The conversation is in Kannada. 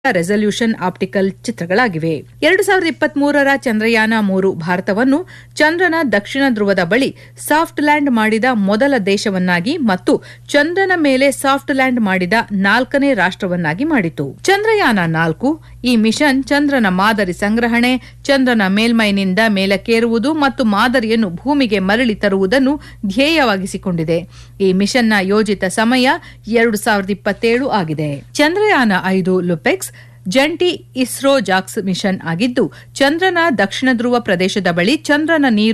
ರೆಸಲ್ಯೂಷನ್ ಆಪ್ಟಿಕಲ್ ಚಿತ್ರಗಳಾಗಿವೆ ಎರಡು ಸಾವಿರದ ಇಪ್ಪತ್ತ್ ಮೂರರ ಚಂದ್ರಯಾನ ಮೂರು ಭಾರತವನ್ನು ಚಂದ್ರನ ದಕ್ಷಿಣ ಧ್ರುವದ ಬಳಿ ಸಾಫ್ಟ್ ಲ್ಯಾಂಡ್ ಮಾಡಿದ ಮೊದಲ ದೇಶವನ್ನಾಗಿ ಮತ್ತು ಚಂದ್ರನ ಮೇಲೆ ಸಾಫ್ಟ್ ಲ್ಯಾಂಡ್ ಮಾಡಿದ ನಾಲ್ಕನೇ ರಾಷ್ಟ್ರವನ್ನಾಗಿ ಮಾಡಿತು ಚಂದ್ರಯಾನ ನಾಲ್ಕು ಈ ಮಿಷನ್ ಚಂದ್ರನ ಮಾದರಿ ಸಂಗ್ರಹಣೆ ಚಂದ್ರನ ಮೇಲ್ಮೈನಿಂದ ಮೇಲಕ್ಕೇರುವುದು ಮತ್ತು ಮಾದರಿಯನ್ನು ಭೂಮಿಗೆ ಮರಳಿ ತರುವುದನ್ನು ಧ್ಯೇಯವಾಗಿಸಿಕೊಂಡಿದೆ ಈ ಮಿಷನ್ನ ಯೋಜಿತ ಸಮಯ ಎರಡು ಸಾವಿರದ ಇಪ್ಪತ್ತೇಳು ಆಗಿದೆ ಚಂದ್ರಯಾನ ಐದು ಲುಪೆಕ್ಸ್ ಜಂಟಿ ಇಸ್ರೋ ಜಾಕ್ಸ್ ಮಿಷನ್ ಆಗಿದ್ದು ಚಂದ್ರನ ದಕ್ಷಿಣ ಧ್ರುವ ಪ್ರದೇಶದ ಬಳಿ ಚಂದ್ರನ ನೀರು